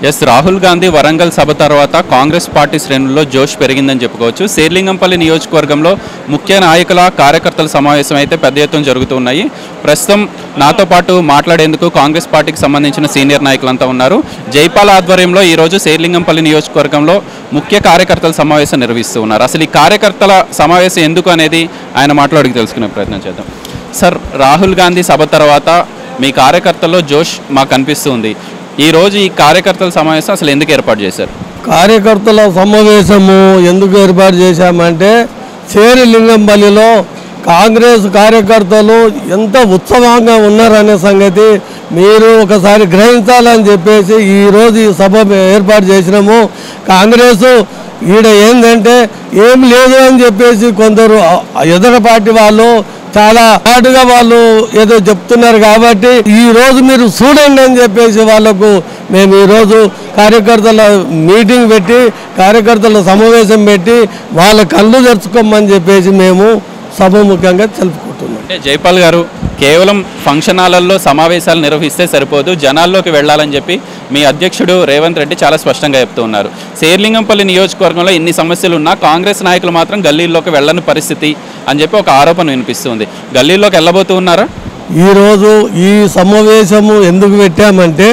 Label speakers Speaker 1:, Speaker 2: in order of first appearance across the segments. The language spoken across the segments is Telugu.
Speaker 1: ఎస్ రాహుల్ గాంధీ వరంగల్ సభ తర్వాత కాంగ్రెస్ పార్టీ శ్రేణుల్లో జోష్ పెరిగిందని చెప్పుకోవచ్చు శేర్లింగంపల్లి నియోజకవర్గంలో ముఖ్య నాయకుల కార్యకర్తల సమావేశం అయితే పెద్ద ఎత్తున జరుగుతున్నాయి ప్రస్తుతం నాతో పాటు మాట్లాడేందుకు కాంగ్రెస్ పార్టీకి సంబంధించిన సీనియర్ నాయకులంతా ఉన్నారు జైపాల్ ఆధ్వర్యంలో ఈరోజు శేర్లింగంపల్లి నియోజకవర్గంలో ముఖ్య కార్యకర్తల సమావేశం నిర్వహిస్తూ ఉన్నారు అసలు ఈ కార్యకర్తల సమావేశం ఎందుకు అనేది ఆయన మాట్లాడికి తెలుసుకునే ప్రయత్నం చేద్దాం సార్ రాహుల్ గాంధీ సభ తర్వాత మీ కార్యకర్తల్లో జోష్ మాకు కనిపిస్తుంది ఈ రోజు ఈ కార్యకర్తల సమావేశం అసలు ఎందుకు ఏర్పాటు చేశారు
Speaker 2: కార్యకర్తల సమావేశము ఎందుకు ఏర్పాటు చేశామంటే చేరిలింగంపల్లిలో కాంగ్రెస్ కార్యకర్తలు ఎంత ఉత్సవంగా ఉన్నారనే సంగతి మీరు ఒకసారి గ్రహించాలని చెప్పేసి ఈరోజు ఈ సభ ఏర్పాటు చేసినాము కాంగ్రెస్ ఈడ ఏంటంటే ఏం లేదు అని చెప్పేసి కొందరు ఆ ఎదుట పార్టీ వాళ్ళు చాలా హార్డ్గా వాళ్ళు ఏదో చెప్తున్నారు కాబట్టి ఈ రోజు మీరు చూడండి అని చెప్పేసి వాళ్ళకు మేము ఈరోజు కార్యకర్తల మీటింగ్ పెట్టి కార్యకర్తల సమావేశం పెట్టి వాళ్ళ కళ్ళు తెరుచుకోమని చెప్పేసి మేము సభముఖంగా తెలుపుకుంటున్నాం
Speaker 1: అంటే జైపాల్ గారు కేవలం ఫంక్షన్ హాలల్లో సమావేశాలు నిర్వహిస్తే సరిపోదు జనాల్లోకి వెళ్ళాలని చెప్పి మీ అధ్యక్షుడు రేవంత్ రెడ్డి చాలా స్పష్టంగా చెప్తూ ఉన్నారు శేర్లింగంపల్లి నియోజకవర్గంలో ఇన్ని సమస్యలు ఉన్నా కాంగ్రెస్ నాయకులు మాత్రం గల్లీల్లోకి వెళ్ళని పరిస్థితి అని చెప్పి ఒక ఆరోపణ వినిపిస్తుంది గల్లీల్లోకి వెళ్ళబోతూ ఉన్నారా
Speaker 2: ఈరోజు ఈ సమావేశము ఎందుకు పెట్టామంటే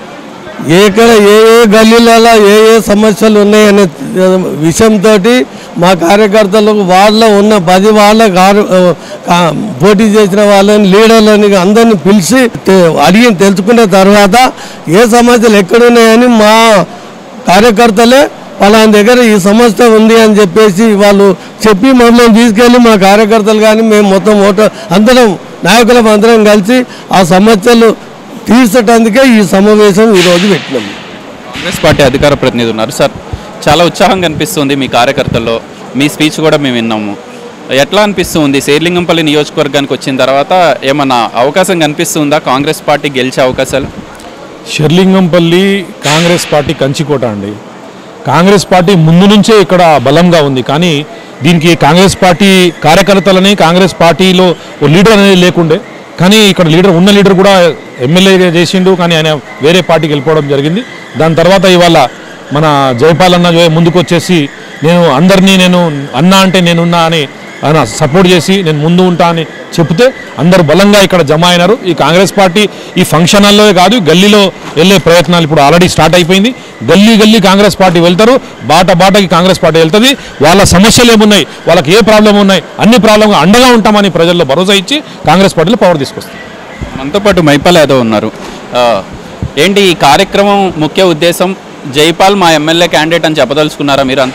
Speaker 2: ఎక్కడ ఏ ఏ గల్లీలలో ఏ ఏ సమస్యలు ఉన్నాయనే విషయంతో మా కార్యకర్తలకు వాళ్ళ ఉన్న పది వాళ్ళ కారు- కా- పోటీ చేసిన వాళ్ళని లీడర్లని అందరిని పిలిచి తె- అడిగి తెలుసుకున్న తర్వాత ఏ సమస్యలు ఎక్కడున్నాయని మా కార్యకర్తలే పలానా దగ్గర ఈ సమస్య ఉంది అని చెప్పేసి వాళ్ళు చెప్పి మమ్మల్ని తీసుకెళ్ళి మా కార్యకర్తలు కానీ మేము మొత్తం ఓటర్ అందరం నాయకులం అందరం కలిసి ఆ సమస్యలు తీర్చటానికే ఈ సమావేశం ఈరోజు పెట్టినాము
Speaker 1: కాంగ్రెస్ పార్టీ అధికార ప్రతినిధి ఉన్నారు సార్ చాలా ఉత్సాహం కనిపిస్తుంది మీ కార్యకర్తల్లో మీ స్పీచ్ కూడా మేము విన్నాము ఎట్లా అనిపిస్తుంది శేర్లింగంపల్లి నియోజకవర్గానికి వచ్చిన తర్వాత ఏమన్నా అవకాశం కనిపిస్తుందా కాంగ్రెస్ పార్టీ గెలిచే అవకాశాలు
Speaker 3: షెర్లింగంపల్లి కాంగ్రెస్ పార్టీ కంచికోట అండి కాంగ్రెస్ పార్టీ ముందు నుంచే ఇక్కడ బలంగా ఉంది కానీ దీనికి కాంగ్రెస్ పార్టీ కార్యకర్తలని కాంగ్రెస్ పార్టీలో ఓ లీడర్ అనేది లేకుండే కానీ ఇక్కడ లీడర్ ఉన్న లీడర్ కూడా ఎమ్మెల్యేగా చేసిండు కానీ ఆయన వేరే పార్టీకి వెళ్ళిపోవడం జరిగింది దాని తర్వాత ఇవాళ మన జయపాల్ అన్న జయ ముందుకు వచ్చేసి నేను అందరినీ నేను అన్నా అంటే నేనున్నా అని ఆయన సపోర్ట్ చేసి నేను ముందు ఉంటా అని చెప్తే అందరూ బలంగా ఇక్కడ జమ అయినారు ఈ కాంగ్రెస్ పార్టీ ఈ ఫంక్షన్ హాల్లో కాదు గల్లీలో వెళ్ళే ప్రయత్నాలు ఇప్పుడు ఆల్రెడీ స్టార్ట్ అయిపోయింది గల్లీ గల్లీ కాంగ్రెస్ పార్టీ వెళ్తారు బాట బాటకి కాంగ్రెస్ పార్టీ వెళ్తుంది వాళ్ళ సమస్యలు ఏమున్నాయి వాళ్ళకి ఏ ప్రాబ్లం ఉన్నాయి అన్ని ప్రాబ్లం అండగా ఉంటామని ప్రజల్లో భరోసా ఇచ్చి కాంగ్రెస్ పార్టీలో పవర్ తీసుకొస్తారు
Speaker 1: మనతో పాటు మైపాల్ యాదవ్ ఉన్నారు ఆ, ఏంటి ఈ కార్యక్రమం ముఖ్య ఉద్దేశం జైపాల్ మా ఎమ్మెల్యే క్యాండిడేట్ అని చెప్పదలుచుకున్నారా మీరంతా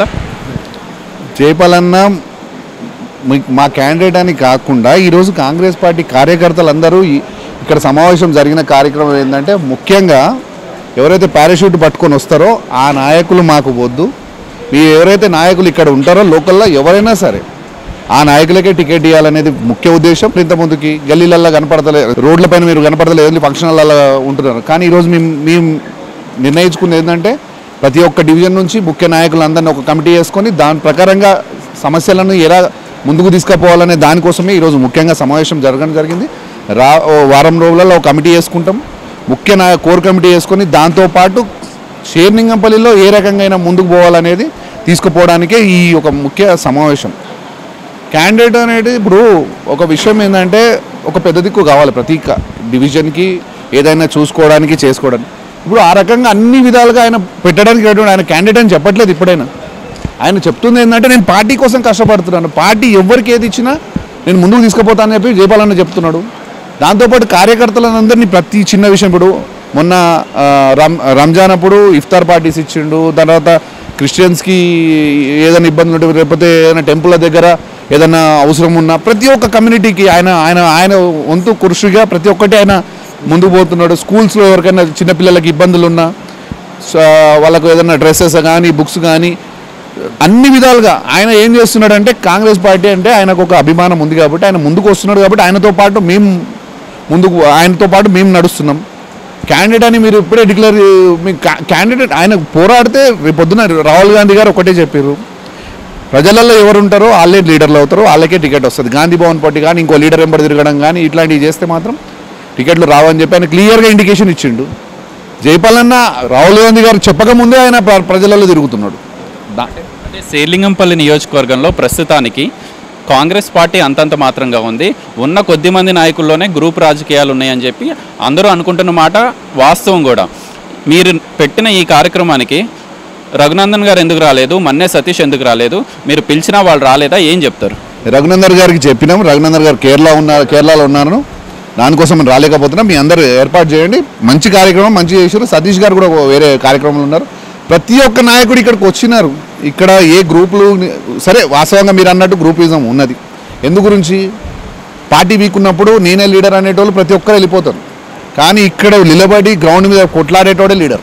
Speaker 4: జయపాలన్న మీ- మా క్యాండిడేట్ అని కాకుండా ఈరోజు కాంగ్రెస్ పార్టీ కార్యకర్తలందరూ ఈ- ఇక్కడ సమావేశం జరిగిన కార్యక్రమం ఏంటంటే ముఖ్యంగా ఎవరైతే పారాషూట్ పట్టుకొని వస్తారో ఆ నాయకులు మాకు వద్దు మీ ఎవరైతే నాయకులు ఇక్కడ ఉంటారో లోకల్లో ఎవరైనా సరే ఆ నాయకులకే టికెట్ ఇవ్వాలనేది ముఖ్య ఉద్దేశం ఇంతకుముందుకి గల్లీలల్లో కనపడతలేదు రోడ్లపైన మీరు కనపడతలేదు ఓన్లీ ఫంక్షన్ హాల్లో ఉంటున్నారు కానీ ఈరోజు మేము మేము నిర్ణయించుకుంది ఏంటంటే ప్రతి ఒక్క డివిజన్ నుంచి ముఖ్య నాయకులందరినీ ఒక కమిటీ వేసుకొని దాని ప్రకారంగా సమస్యలను ఎలా ముందుకు తీసుకుపోవాలనే దానికోసమే ఈరోజు ముఖ్యంగా సమావేశం జరగడం జరిగింది రా ఓ వారం రోజులలో ఒక కమిటీ వేసుకుంటాం ముఖ్య నాయ కోర్ కమిటీ వేసుకొని దాంతోపాటు షేర్లింగంపల్లిలో ఏ రకంగా అయినా ముందుకు పోవాలనేది తీసుకుపోవడానికే ఈ ఒక ముఖ్య సమావేశం క్యాండిడేట్ అనేది ఇప్పుడు ఒక విషయం ఏంటంటే ఒక పెద్ద దిక్కు కావాలి ప్రతి క- డివిజన్కి ఏదైనా చూసుకోవడానికి చేసుకోవడానికి ఇప్పుడు ఆ రకంగా అన్ని విధాలుగా ఆయన పెట్టడానికి రెడీ ఉన్నాడు. ఆయన క్యాండిడేట్ అని చెప్పట్లేదు ఇప్పుడైనా ఆయన చెప్తుంది ఏంటంటే నేను పార్టీ కోసం కష్టపడుతున్నాను పార్టీ ఎవరికి ఏది ఇచ్చినా నేను ముందుకు తీసుకుపోతానని చెప్పి జయపాలన్న చెప్తున్నాడు దాంతోపాటు కార్యకర్తలందరినీ ప్రతి చిన్న విషయం ఇప్పుడు మొన్న ఆ, రం రంజాన్ అప్పుడు ఇఫ్తార్ పార్టీస్ ఇచ్చిండు తర్వాత క్రిస్టియన్స్కి ఏదైనా ఇబ్బందులు ఉంటే లేకపోతే ఏదైనా టెంపుల్ దగ్గర ఏదైనా అవసరం ఉన్నా ప్రతి ఒక్క కమ్యూనిటీకి ఆయన ఆయన ఆయన వంతు కృషిగా ప్రతి ఒక్కటి ఆయన ముందుకు పోతున్నాడు స్కూల్స్లో ఎవరికైనా చిన్నపిల్లలకి ఇబ్బందులు ఉన్నా స- వాళ్ళకు ఏదైనా డ్రెస్సెస్ కానీ బుక్స్ కానీ అన్ని విధాలుగా ఆయన ఏం చేస్తున్నాడంటే కాంగ్రెస్ పార్టీ అంటే ఆయనకు ఒక అభిమానం ఉంది కాబట్టి ఆయన ముందుకు వస్తున్నాడు కాబట్టి ఆయనతో పాటు మేము ముందుకు ఆయనతో పాటు మేము నడుస్తున్నాం క్యాండిడేట్ అని మీరు ఇప్పుడే డిక్లేర్ మీ క్యాండిడేట్ ఆయన పోరాడితే రేపు పొద్దున రాహుల్ గాంధీ గారు ఒకటే చెప్పారు ప్రజలలో ఎవరు ఉంటారో వాళ్ళే లీడర్లు అవుతారో వాళ్ళకే టికెట్ వస్తుంది గాంధీ భవన్ పార్టీ కానీ ఇంకో లీడర్ వెంబడి తిరగడం కానీ ఇట్లాంటివి చేస్తే మాత్రం టికెట్లు రావని చెప్పి ఆయన క్లియర్గా ఇండికేషన్ ఇచ్చిండు జైపాలన్న రాహుల్ గాంధీ గారు చెప్పకముందే ఆయన ప్ర- ప్రజలలో తిరుగుతున్నాడు దా-
Speaker 1: అంటే శేర్లింగంపల్లి నియోజకవర్గంలో ప్రస్తుతానికి కాంగ్రెస్ పార్టీ అంతంత మాత్రంగా ఉంది ఉన్న కొద్ది మంది నాయకుల్లోనే గ్రూప్ రాజకీయాలు ఉన్నాయని చెప్పి అందరూ అనుకుంటున్న మాట వాస్తవం కూడా మీరు పెట్టిన ఈ కార్యక్రమానికి రఘునందన్ గారు ఎందుకు రాలేదు మన్నే సతీష్ ఎందుకు రాలేదు మీరు పిలిచినా వాళ్ళు రాలేదా ఏం చెప్తారు
Speaker 4: రఘునందర్ గారికి చెప్పినాం రఘునందర్ గారు కేరళ ఉన్నారు కేరళలో ఉన్నారు దానికోసం మేము రాలేకపోతున్నాం మీ అందరూ ఏర్పాటు చేయండి మంచి కార్యక్రమం మంచి చేశారు సతీష్ గారు కూడా వేరే కార్యక్రమంలో ఉన్నారు ప్రతి ఒక్క నాయకుడు ఇక్కడికి వచ్చినారు ఇక్కడ ఏ గ్రూపులు సరే వాస్తవంగా మీరు అన్నట్టు గ్రూపిజం ఉన్నది ఎందు గురించి పార్టీ వీక్ ఉన్నప్పుడు నేనే లీడర్ అనేటోళ్ళు ప్రతి ఒక్కరు వెళ్ళిపోతారు కానీ ఇక్కడ నిలబడి గ్రౌండ్ మీద కొట్లాడేటోడే లీడర్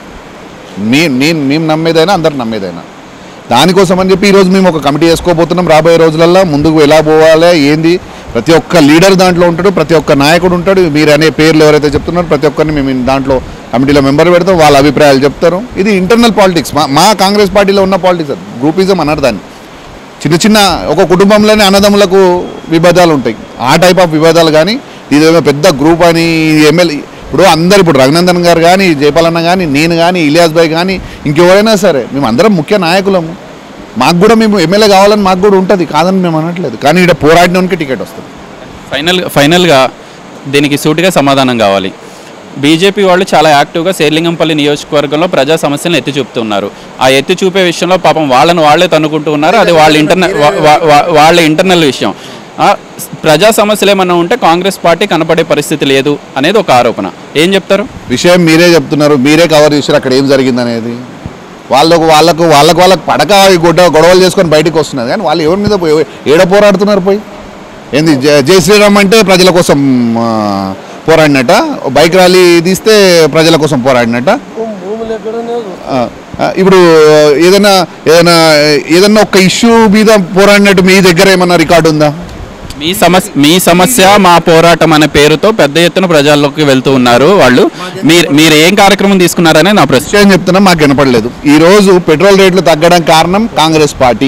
Speaker 4: మే నేను మేము నమ్మేదైనా అందరు నమ్మేదైనా దానికోసం అని చెప్పి ఈరోజు మేము ఒక కమిటీ వేసుకోబోతున్నాం రాబోయే రోజులల్లో ముందుకు ఎలా పోవాలి ఏంది ప్రతి ఒక్క లీడర్ దాంట్లో ఉంటాడు ప్రతి ఒక్క నాయకుడు ఉంటాడు మీరు అనే పేర్లు ఎవరైతే చెప్తున్నారో ప్రతి ఒక్కరిని మేము దాంట్లో కమిటీలో మెంబర్ పెడతాం వాళ్ళ అభిప్రాయాలు చెప్తారు ఇది ఇంటర్నల్ పాలిటిక్స్ మా మా కాంగ్రెస్ పార్టీలో ఉన్న పాలిటిక్స్ అది గ్రూపిజం అన్నారు దాన్ని చిన్న చిన్న ఒక కుటుంబంలోనే అన్నదమ్ములకు విభేదాలు ఉంటాయి ఆ టైప్ ఆఫ్ విభేదాలు కానీ ఇదేమో పెద్ద గ్రూప్ అని ఎమ్మెల్యే ఇప్పుడు అందరు ఇప్పుడు రఘునందన్ గారు కానీ జయపాలన్న కానీ నేను కానీ ఇలియాస్ భాయ్ కానీ ఇంకెవరైనా సరే మేము అందరం ముఖ్య నాయకులము మాకు కూడా మేము ఎమ్మెల్యే కావాలని మాకు కూడా ఉంటుంది కాదని మేము అనట్లేదు కానీ ఇక్కడ పోరాడినోనికి టికెట్ వస్తుంది
Speaker 1: ఫైనల్ ఫైనల్గా దీనికి సూటిగా సమాధానం కావాలి బీజేపీ వాళ్ళు చాలా యాక్టివ్గా శేర్లింగంపల్లి నియోజకవర్గంలో ప్రజా సమస్యలను ఎత్తి చూపుతున్నారు ఆ ఎత్తి చూపే విషయంలో పాపం వాళ్ళని వాళ్ళే తన్నుకుంటూ ఉన్నారు అది వాళ్ళ ఇంటర్నల్ వాళ్ళ ఇంటర్నల్ విషయం ఆ, ప్రజా సమస్యలు ఏమన్నా ఉంటే కాంగ్రెస్ పార్టీ కనపడే పరిస్థితి లేదు అనేది ఒక ఆరోపణ ఏం చెప్తారు
Speaker 4: విషయం మీరే చెప్తున్నారు మీరే కవర్ చేశారు అక్కడ ఏం జరిగింది అనేది వాళ్ళకు వాళ్ళకు వాళ్ళకు వాళ్ళకు పడక ఈ గొడ్డ గొడవలు చేసుకొని బయటికి వస్తున్నది కానీ వాళ్ళు ఎవరి మీద పోయి ఏడ పోరాడుతున్నారు పోయి ఏంది జై జై శ్రీరామ్ అంటే ప్రజల కోసం ఆ, పోరాడినట్ట బైక్ ర్యాలీ తీస్తే ప్రజల కోసం పోరాడినట్ట
Speaker 2: భూములు ఎక్కడనే
Speaker 4: ఆ, ఆ, ఇప్పుడు ఏదైనా ఏదైనా ఏదైనా ఒక ఇష్యూ మీద పోరాడినట్టు మీ దగ్గర ఏమన్నా రికార్డు ఉందా
Speaker 1: మీ సమస్య మీ సమస్య మా పోరాటం అనే పేరుతో పెద్ద ఎత్తున ప్రజల్లోకి వెళ్తూ ఉన్నారు వాళ్ళు మీరు మీరు ఏం కార్యక్రమం తీసుకున్నారనే నా ప్రశ్న
Speaker 4: విషయం చెప్తున్నా మాకు వినపడలేదు ఈరోజు పెట్రోల్ రేట్లు తగ్గడం కారణం కాంగ్రెస్ పార్టీ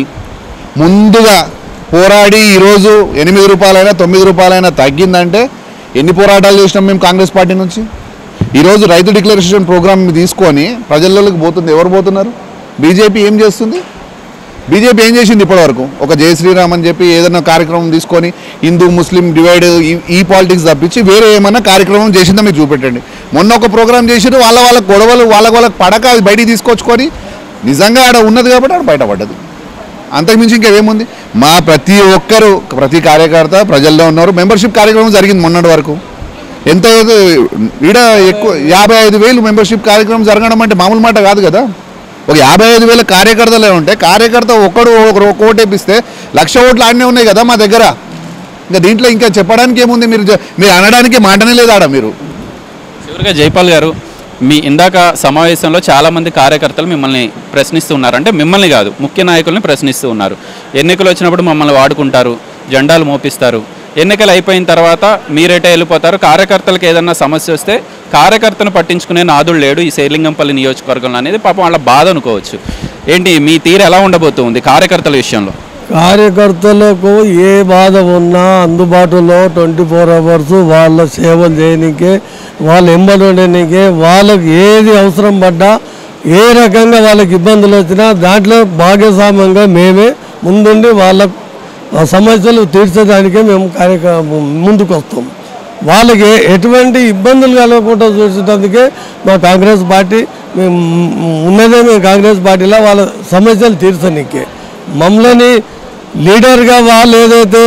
Speaker 4: ముందుగా పోరాడి ఈరోజు ఎనిమిది రూపాయలైనా తొమ్మిది రూపాయలైనా తగ్గిందంటే ఎన్ని పోరాటాలు చేసినాం మేము కాంగ్రెస్ పార్టీ నుంచి ఈరోజు రైతు డిక్లరేషన్ ప్రోగ్రామ్ తీసుకొని ప్రజల్లోకి పోతుంది ఎవరు పోతున్నారు బీజేపీ ఏం చేస్తుంది బీజేపీ ఏం చేసింది ఇప్పటివరకు ఒక జై శ్రీరామ్ అని చెప్పి ఏదైనా కార్యక్రమం తీసుకొని హిందూ ముస్లిం డివైడ్ ఈ- ఈ పాలిటిక్స్ తప్పించి వేరే ఏమన్నా కార్యక్రమం చేసిందో మీకు చూపెట్టండి మొన్న ఒక ప్రోగ్రామ్ చేసిరు వాళ్ళ వాళ్ళ గొడవలు వాళ్ళ వాళ్ళకి పడక అది బయటికి తీసుకొచ్చుకొని నిజంగా ఆడ ఉన్నది కాబట్టి ఆడ బయటపడ్డది అంతకుమించి ఇంకేముంది మా ప్రతి ఒక్కరు ప్రతి కార్యకర్త ప్రజల్లో ఉన్నారు మెంబర్షిప్ కార్యక్రమం జరిగింది మొన్నటి వరకు ఎంత ఏదో ఈడ ఎక్కువ యాభై ఐదు వేలు మెంబర్షిప్ కార్యక్రమం జరగడం అంటే మామూలు మాట కాదు కదా ఒక యాభై ఐదు వేల కార్యకర్తలే ఉంటే కార్యకర్త ఒక్కడు ఒకరు ఒక ఓటు వేపిస్తే లక్ష ఓట్లు ఆడనే ఉన్నాయి కదా మా దగ్గర ఇంకా దీంట్లో ఇంకా చెప్పడానికి ఏముంది మీరు జ- మీరు అనడానికి మాటనే లేదు ఆడ మీరు
Speaker 1: చివరిగా జైపాల్ గారు మీ ఇందాక సమావేశంలో చాలామంది కార్యకర్తలు మిమ్మల్ని ప్రశ్నిస్తూ ఉన్నారు అంటే మిమ్మల్ని కాదు ముఖ్య నాయకుల్ని ప్రశ్నిస్తూ ఉన్నారు ఎన్నికలు వచ్చినప్పుడు మమ్మల్ని వాడుకుంటారు జెండాలు మోపిస్తారు ఎన్నికలు అయిపోయిన తర్వాత మీరేటే వెళ్ళిపోతారు కార్యకర్తలకు ఏదన్నా సమస్య వస్తే కార్యకర్తను పట్టించుకునే నాదుడు లేడు ఈ శేలింగంపల్లి నియోజకవర్గంలో అనేది పాపం వాళ్ళ బాధ అనుకోవచ్చు ఏంటి మీ తీరు ఎలా ఉండబోతుంది కార్యకర్తల విషయంలో
Speaker 2: కార్యకర్తలకు ఏ బాధ ఉన్నా అందుబాటులో ట్వంటీ ఫోర్ అవర్స్ వాళ్ళ సేవలు చేయనీకే వాళ్ళు ఎంబడి ఉండనీకే వాళ్ళకి ఏది అవసరం పడ్డా ఏ రకంగా వాళ్ళకి ఇబ్బందులు వచ్చినా దాంట్లో భాగస్వామ్యంగా మేమే ముందుండి వాళ్ళ ఆ సమస్యలు తీర్చడానికే మేము కార్యక్రమం ముందుకు వస్తాం వాళ్ళకి ఏ- ఎటువంటి ఇబ్బందులు కలగకుండా చూసేటందుకే మా కాంగ్రెస్ పార్టీ మేము ఉన్నదే మేము కాంగ్రెస్ పార్టీలో వాళ్ళ సమస్యలు తీర్చనీకే మమ్మల్ని లీడర్గా వాళ్ళు ఏదైతే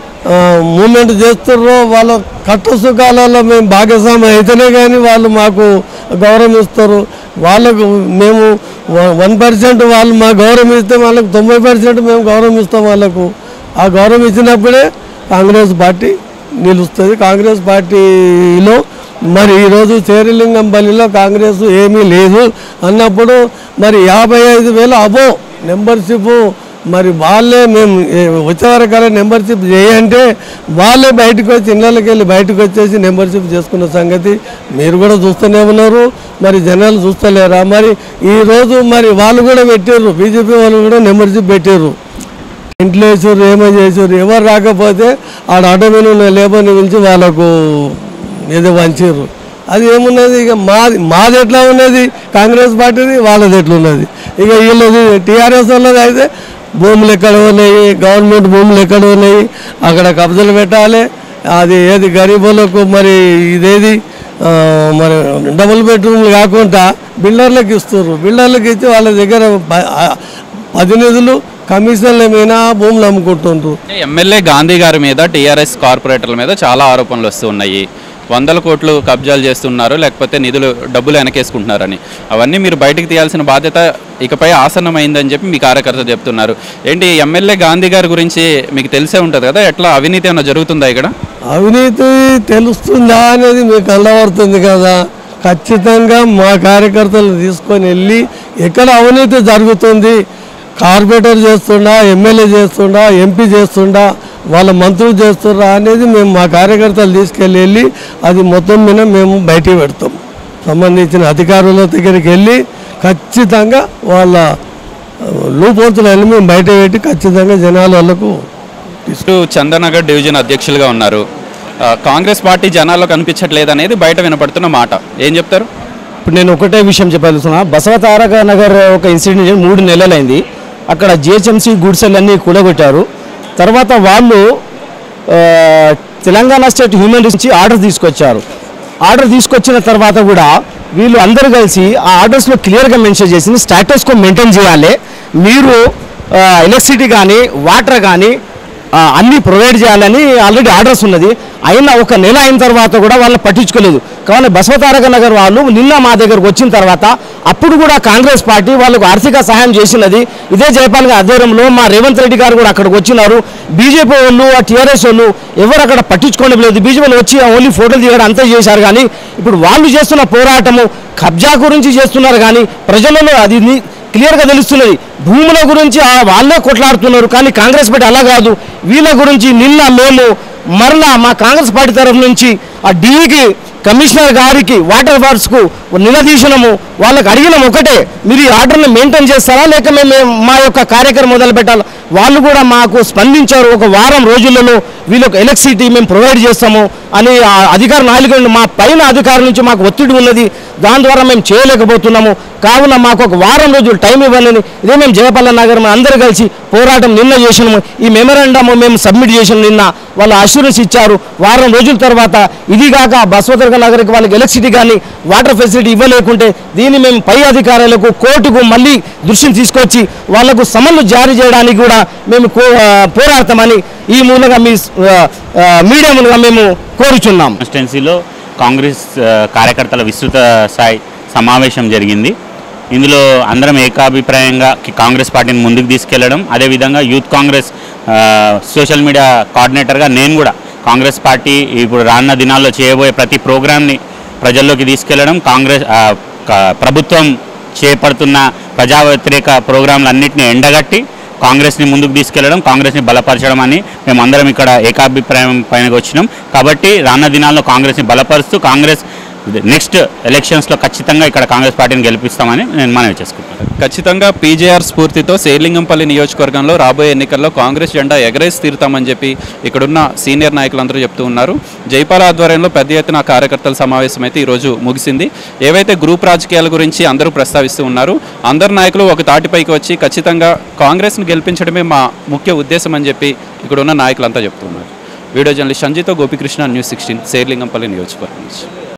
Speaker 2: మూమెంట్ చేస్తున్నారో వాళ్ళ కష్ట సుఖాలలో మేము భాగస్వామ్యం అయితేనే కానీ వాళ్ళు మాకు గౌరవం ఇస్తారు వాళ్ళకు మేము వన్ పర్సెంట్ వాళ్ళు మా గౌరవం ఇస్తే వాళ్ళకు తొంభై పర్సెంట్ మేము గౌరవం ఇస్తాం వాళ్ళకు ఆ గౌరవం ఇచ్చినప్పుడే కాంగ్రెస్ పార్టీ నిలుస్తుంది కాంగ్రెస్ పార్టీలో మరి ఈరోజు చేరిలింగంపల్లిలో కాంగ్రెస్ ఏమీ లేదు అన్నప్పుడు మరి యాభై ఐదు వేలు అబో మెంబర్షిప్ మరి వాళ్ళే మేము ఏ, వచ్చే వరకల్లా మెంబర్షిప్ చేయంటే వాళ్ళే బయటకు వచ్చి ఇళ్ళకి వెళ్ళి బయటకు వచ్చేసి మెంబర్షిప్ చేసుకున్న సంగతి మీరు కూడా చూస్తూనే ఉన్నారు మరి జనాలు చూస్తలేరా మరి ఈరోజు మరి వాళ్ళు కూడా పెట్టారు బీజేపీ వాళ్ళు కూడా మెంబర్షిప్ పెట్టారు ఇంట్లో వేసారు ఏమో చేసారు ఎవరు రాకపోతే ఆడ ఆటో మీద ఉన్న లేబర్ని పిలిచి వాళ్ళకు ఏదో వంచారు అది ఏమున్నది ఇక మాది మాది ఎట్లా ఉన్నది కాంగ్రెస్ పార్టీది వాళ్ళది ఎట్లా ఉన్నది ఇక వీళ్ళది టీఆర్ఎస్ వాళ్ళది అయితే భూములు ఎక్కడ ఉన్నాయి గవర్నమెంట్ భూములు ఎక్కడ ఉన్నాయి అక్కడ కబ్జాలు పెట్టాలి అది ఏది గరీబులకు మరి ఇదేది ఆ, మరి డబుల్ బెడ్రూమ్లు కాకుండా బిల్డర్లకు ఇస్తారు బిల్డర్లకు ఇచ్చి వాళ్ళ దగ్గర ప- ఆ, ప్రతినిధులు కమిషన్ల మీద భూములు అమ్ముకుంటుండ్రు
Speaker 1: అంటే ఎమ్మెల్యే గాంధీ గారి మీద టీఆర్ఎస్ కార్పొరేటర్ల మీద చాలా ఆరోపణలు వస్తూ ఉన్నాయి వందల కోట్లు కబ్జాలు చేస్తున్నారు లేకపోతే నిధులు డబ్బులు వెనకేసుకుంటున్నారని అవన్నీ మీరు బయటకు తీయాల్సిన బాధ్యత ఇకపై ఆసన్నమైందని చెప్పి మీ కార్యకర్త చెప్తున్నారు ఏంటి ఎమ్మెల్యే గాంధీ గారి గురించి మీకు తెలిసే ఉంటుంది కదా ఎట్లా అవినీతి ఏమైనా జరుగుతుందా ఇక్కడ
Speaker 2: అవినీతి తెలుస్తుందా అనేది మీకు కనబడుతుంది కదా ఖచ్చితంగా మా కార్యకర్తలు తీసుకొని వెళ్ళి ఎక్కడ అవినీతి జరుగుతుంది కార్పొరేటర్ చేస్తుండా ఎమ్మెల్యే చేస్తుండా ఎంపీ చేస్తుండా వాళ్ళ మంత్రులు చేస్తుండా అనేది మేము మా కార్యకర్తలు తీసుకెళ్ళి వెళ్ళి అది మొత్తం మీద మేము బయటికి పెడతాం సంబంధించిన అధికారుల దగ్గరికి వెళ్ళి ఖచ్చితంగా వాళ్ళ లూపోతులు వెళ్ళి మేము బయట పెట్టి ఖచ్చితంగా జనాల వాళ్ళకు
Speaker 1: ఇటు చందనగర్ డివిజన్ అధ్యక్షులుగా ఉన్నారు ఆ, కాంగ్రెస్ పార్టీ జనాల్లో కనిపించట్లేదు అనేది బయట వినపడుతున్న మాట ఏం చెప్తారు
Speaker 5: ఇప్పుడు నేను ఒకటే విషయం చెప్పాల్సిన బసవ తారక నగర్ ఒక ఇన్సిడెంట్ జరిగి మూడు నెలలైంది అక్కడ జిహెచ్ఎంసీ గుడిసెలు అన్నీ కూడగొట్టారు తర్వాత వాళ్ళు ఆ, తెలంగాణ స్టేట్ హ్యూమన్ రైట్స్ నుంచి ఆర్డర్ తీసుకొచ్చారు ఆర్డర్ తీసుకొచ్చిన తర్వాత కూడా వీళ్ళు అందరూ కలిసి ఆ ఆర్డర్స్లో క్లియర్గా మెన్షన్ చేసింది స్టాటస్కో మెయింటైన్ చేయాలి మీరు ఎలక్ట్రిసిటీ కానీ వాటర్ కానీ ఆ, అన్నీ ప్రొవైడ్ చేయాలని ఆల్రెడీ ఆర్డర్స్ ఉన్నది అయినా ఒక నెల అయిన తర్వాత కూడా వాళ్ళు పట్టించుకోలేదు కావున బసవతారక నగర్ వాళ్ళు నిన్న మా దగ్గరకు వచ్చిన తర్వాత అప్పుడు కూడా కాంగ్రెస్ పార్టీ వాళ్ళకు ఆర్థిక సహాయం చేసినది ఇదే జయపాల్ గారి ఆధ్వర్యంలో మా రేవంత్ రెడ్డి గారు కూడా అక్కడికి వచ్చినారు బీజేపీ వాళ్ళు ఆ టీఆర్ఎస్ వాళ్ళు ఎవరు అక్కడ పట్టించుకోవడం లేదు బీజేపీ వాళ్ళు వచ్చి ఓన్లీ ఫోటోలు తీయడం అంతా చేశారు కానీ ఇప్పుడు వాళ్ళు చేస్తున్న పోరాటము కబ్జా గురించి చేస్తున్నారు కానీ ప్రజలలో అది ని- క్లియర్గా తెలుస్తున్నది భూముల గురించి ఆ వాళ్ళే కొట్లాడుతున్నారు కానీ కాంగ్రెస్ పార్టీ అలా కాదు వీళ్ళ గురించి నిన్న మేము మరలా మా కాంగ్రెస్ పార్టీ తరఫు నుంచి ఆ డీఈకి కమిషనర్ గారికి వాటర్ వర్క్స్కు నిలదీసినాము వాళ్ళకి అడిగినాం ఒకటే మీరు ఈ ఆర్డర్ని మెయింటైన్ చేస్తారా లేక మేము మా యొక్క కార్యక్రమం మొదలు పెట్టాలి వాళ్ళు కూడా మాకు స్పందించారు ఒక వారం రోజులలో వీళ్ళకి ఎలక్ట్రిసిటీ మేము ప్రొవైడ్ చేస్తాము అని ఆ అధికార నాయకులు మా పైన అధికారుల నుంచి మాకు ఒత్తిడి ఉన్నది దాని ద్వారా మేము చేయలేకపోతున్నాము కావున మాకు ఒక వారం రోజులు టైం ఇవ్వాలని ఇదే మేము జయపల్ల నగరం అందరూ కలిసి పోరాటం నిన్న చేసినాము ఈ మెమరాండమ్ మేము సబ్మిట్ చేసిన నిన్న వాళ్ళు అష్యూరెన్స్ ఇచ్చారు వారం రోజుల తర్వాత ఇది కాక బస్వతర్గ నగర్కి వాళ్ళకి ఎలక్ట్రిసిటీ కానీ వాటర్ ఫెసిలిటీ ఇవ్వలేకుంటే దీన్ని మేము పై అధికారులకు కోర్టుకు మళ్ళీ దృష్టిని తీసుకొచ్చి వాళ్లకు సమన్లు జారీ చేయడానికి కూడా మేము కో- ఆ, పోరాడతామని ఈ మూలంగా మీ ఆ, ఆ, మీడియా మూలంగా మేము కోరుచున్నాం
Speaker 6: కాన్స్టిట్యున్సీలో కాంగ్రెస్ ఆ, కార్యకర్తల విస్తృత స్థాయి సమావేశం జరిగింది ఇందులో అందరం ఏకాభిప్రాయంగా కి- కాంగ్రెస్ పార్టీని ముందుకు తీసుకెళ్లడం అదేవిధంగా యూత్ కాంగ్రెస్ ఆ, సోషల్ మీడియా కోఆర్డినేటర్గా నేను కూడా కాంగ్రెస్ పార్టీ ఇప్పుడు రానున్న దినాల్లో చేయబోయే ప్రతి ప్రోగ్రామ్ని ప్రజల్లోకి తీసుకెళ్లడం కాంగ్రెస్ ఆ, క- ప్రభుత్వం చేపడుతున్న ప్రజా వ్యతిరేక ప్రోగ్రాంలన్నింటినీ ఎండగట్టి కాంగ్రెస్ని ముందుకు తీసుకెళ్లడం కాంగ్రెస్ని బలపరచడం అని మేమందరం ఇక్కడ ఏకాభిప్రాయం పైన వచ్చినాం కాబట్టి రానున్న దినాల్లో కాంగ్రెస్ని బలపరుస్తూ కాంగ్రెస్ నెక్స్ట్ ఎలక్షన్స్లో ఖచ్చితంగా ఇక్కడ కాంగ్రెస్ పార్టీని గెలిపిస్తామని నేను మనవి చేసుకుంటాను
Speaker 1: ఖచ్చితంగా పీజేఆర్ స్ఫూర్తితో శేర్లింగంపల్లి నియోజకవర్గంలో రాబోయే ఎన్నికల్లో కాంగ్రెస్ జెండా ఎగరేసి తీరుతామని చెప్పి ఇక్కడున్న సీనియర్ నాయకులందరూ చెప్తూ ఉన్నారు జైపాల్ ఆధ్వర్యంలో పెద్ద ఎత్తున కార్యకర్తల సమావేశం అయితే ఈరోజు ముగిసింది ఏవైతే గ్రూప్ రాజకీయాల గురించి అందరూ ప్రస్తావిస్తూ ఉన్నారు అందరు నాయకులు ఒక తాటిపైకి వచ్చి ఖచ్చితంగా కాంగ్రెస్ను గెలిపించడమే మా ముఖ్య ఉద్దేశం అని చెప్పి ఇక్కడున్న నాయకులంతా చెప్తున్నారు వీడియో జర్నలిస్ట్ సంజీతో గోపికృష్ణ న్యూస్ సిక్స్టీన్ శేర్లింగంపల్లి నియోజకవర్గం నుంచి